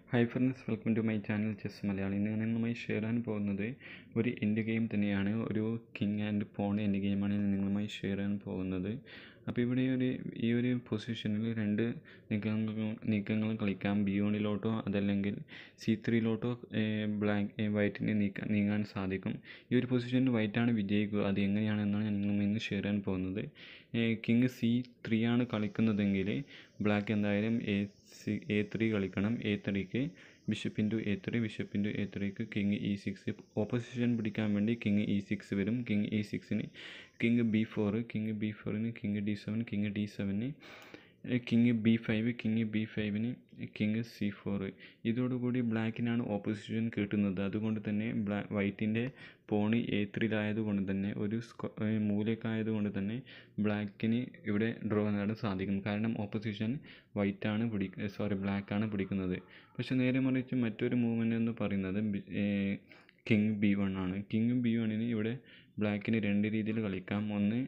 hi friends welcome to my channel chess Malayali ഇന്ന് ഞാൻ നിങ്ങളുമായി ഷെയർ ചെയ്യാൻ പോകുന്നത് ഒരു എൻഡ് ഗെയിം തന്നെയാണ് ഒരു കിങ് ആൻഡ് പോൺ എൻഡ് ഗെയിമാണ് ഞാൻ നിങ്ങളുമായി ഷെയർ ചെയ്യാൻ പോകുന്നത് അപ്പോൾ ഇവിടെ ഒരു ഈ ഒരു പൊസിഷനിൽ രണ്ട് നീക്കങ്ങൾ നീക്കങ്ങൾ കളിക്കാം ബി വണ്ണിലോട്ടോ അതല്ലെങ്കിൽ സി ത്രീയിലോട്ടോ ബ്ലാക്ക് വൈറ്റിന് നീക്കാൻ നീങ്ങാൻ സാധിക്കും ഈ ഒരു പൊസിഷനിൽ വൈറ്റാണ് വിജയിക്കുക അത് എങ്ങനെയാണെന്നാണ് ഞാൻ നിങ്ങളുമായി ഇന്ന് ഷെയർ ചെയ്യാൻ പോകുന്നത് കിങ് സി ത്രീ ആണ് കളിക്കുന്നതെങ്കിൽ ബ്ലാക്ക് എന്തായാലും എ സി എ ത്രീ കളിക്കണം എ ത്രീക്ക് bishop into A three bishop into A ത്രീക്ക് കിങ് ഇ സിക്സ് ഓപ്പോസിഷൻ പിടിക്കാൻ വേണ്ടി കിങ് ഇ സിക്സ് വരും കിങ് ഇ സിക്സിന് king B four king B ഫോറിന് king D seven king D സെവന് king B five king B ഫൈവിന് king C four ഇതോടുകൂടി ബ്ലാക്കിനാണ് ഓപ്പോസിഷൻ കിട്ടുന്നത് അതുകൊണ്ട് തന്നെ ബ്ലാ വൈറ്റിൻ്റെ പോണി എ ത്രീയിലായത് കൊണ്ട് തന്നെ ഒരു സ്ക്വ മൂലക്കായത് കൊണ്ട് തന്നെ ബ്ലാക്കിന് ഇവിടെ ഡ്രോ നേടാൻ സാധിക്കും കാരണം ഓപ്പോസിഷൻ വൈറ്റാണ് പിടി സോറി ബ്ലാക്കാണ് പിടിക്കുന്നത് പക്ഷെ നേരെ മറിച്ച് മറ്റൊരു മൂവ്മെൻ്റ് എന്ന് പറയുന്നത് കിങ് ബി വൺ ആണ് കിങ് ബി വണ്ണിന് ഇവിടെ ബ്ലാക്കിന് രണ്ട് രീതിയിൽ കളിക്കാം ഒന്ന്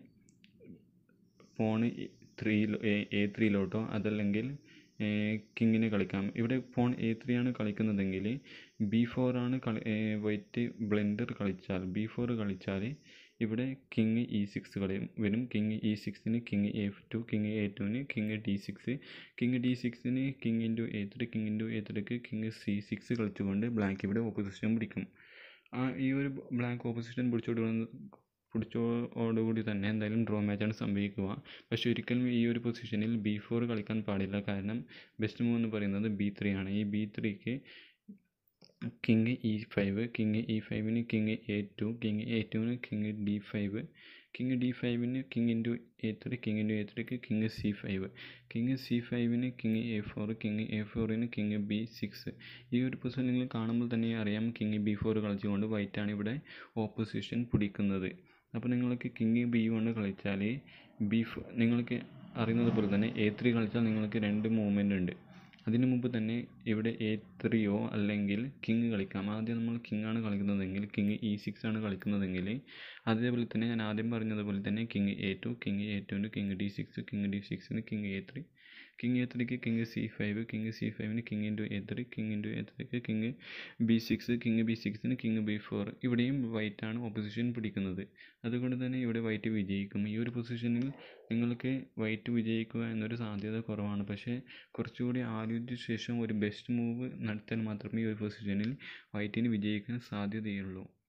പോണ് ത്രീ എ ത്രീയിലോട്ടോ അതല്ലെങ്കിൽ കിങ്ങിനെ കളിക്കാം ഇവിടെ പോൺ എ ത്രീ ആണ് കളിക്കുന്നതെങ്കിൽ ബി ഫോർ ആണ് കളി വൈറ്റ് ബ്ലെൻഡർ കളിച്ചാൽ ബി ഫോർ കളിച്ചാൽ ഇവിടെ കിങ് ഇ സിക്സ് കളി വരും കിങ് ഇ സിക്സിന് king A two king A ടുവിന് king D six king D സിക്സിന് king into A three king into A ത്രീക്ക് കിങ് സി സിക്സ് കളിച്ചുകൊണ്ട് ബ്ലാക്ക് ഇവിടെ ഓപ്പോസിഷൻ പിടിക്കും ആ ഈ ഒരു ബ്ലാക്ക് ഓപ്പോസിഷൻ പിടിച്ചോണ്ട് പിടിച്ചോടുകൂടി തന്നെ എന്തായാലും ഡ്രോ മാച്ചാണ് സംഭവിക്കുക പക്ഷേ ഒരിക്കലും ഈ ഒരു പൊസിഷനിൽ ബി ഫോർ കളിക്കാൻ പാടില്ല കാരണം ബെസ്റ്റ് മൂവ് എന്ന് പറയുന്നത് ബി ത്രീ ആണ് ഈ ബി ത്രീക്ക് king E five king E ഫൈവിന് king A two king A ടുവിന് king D five king D ഫൈവിന് king into A three king into A ത്രീക്ക് king C five king C ഫൈവിന് king A four king A ഫോറിന് king B six ഈ ഒരു position നിങ്ങൾ കാണുമ്പോൾ തന്നെ അറിയാം കിങ് ബി ഫോർ കളിച്ചുകൊണ്ട് വൈറ്റാണ് ഇവിടെ ഓപ്പോസിഷൻ പിടിക്കുന്നത് അപ്പോൾ നിങ്ങൾക്ക് കിങ് ബി വൺ കളിച്ചാൽ ബി നിങ്ങൾക്ക് അറിയുന്നത് പോലെ തന്നെ എ ത്രീ കളിച്ചാൽ നിങ്ങൾക്ക് രണ്ട് മൂവ്മെൻ്റ് ഉണ്ട് അതിനു മുമ്പ് തന്നെ ഇവിടെ എ ത്രീയോ അല്ലെങ്കിൽ കിങ് കളിക്കാം ആദ്യം നമ്മൾ കിങ് ആണ് കളിക്കുന്നതെങ്കിൽ കിങ് ഇ സിക്സ് ആണ് കളിക്കുന്നതെങ്കിൽ അതേപോലെ തന്നെ ഞാൻ ആദ്യം പറഞ്ഞതുപോലെ തന്നെ king A two king A ടുവിന് king D six king D സിക്സിന് king A three king A ത്രീക്ക് king C five king C ഫൈവിന് king into A three king into A ത്രീക്ക് king B six king B സിക്സിന് king B four ഇവിടെയും വൈറ്റാണ് opposition പിടിക്കുന്നത് അതുകൊണ്ട് തന്നെ ഇവിടെ വൈറ്റ് വിജയിക്കും ഈ ഒരു പൊസിഷനിൽ നിങ്ങൾക്ക് വൈറ്റ് വിജയിക്കുക എന്നൊരു സാധ്യത കുറവാണ് പക്ഷേ കുറച്ചുകൂടി ആലോചിച്ച ശേഷം ഒരു ബെസ്റ്റ് മൂവ് നടത്തിയാൽ മാത്രമേ ഈ ഒരു പൊസിഷനിൽ വൈറ്റിന് വിജയിക്കാൻ സാധ്യതയുള്ളൂ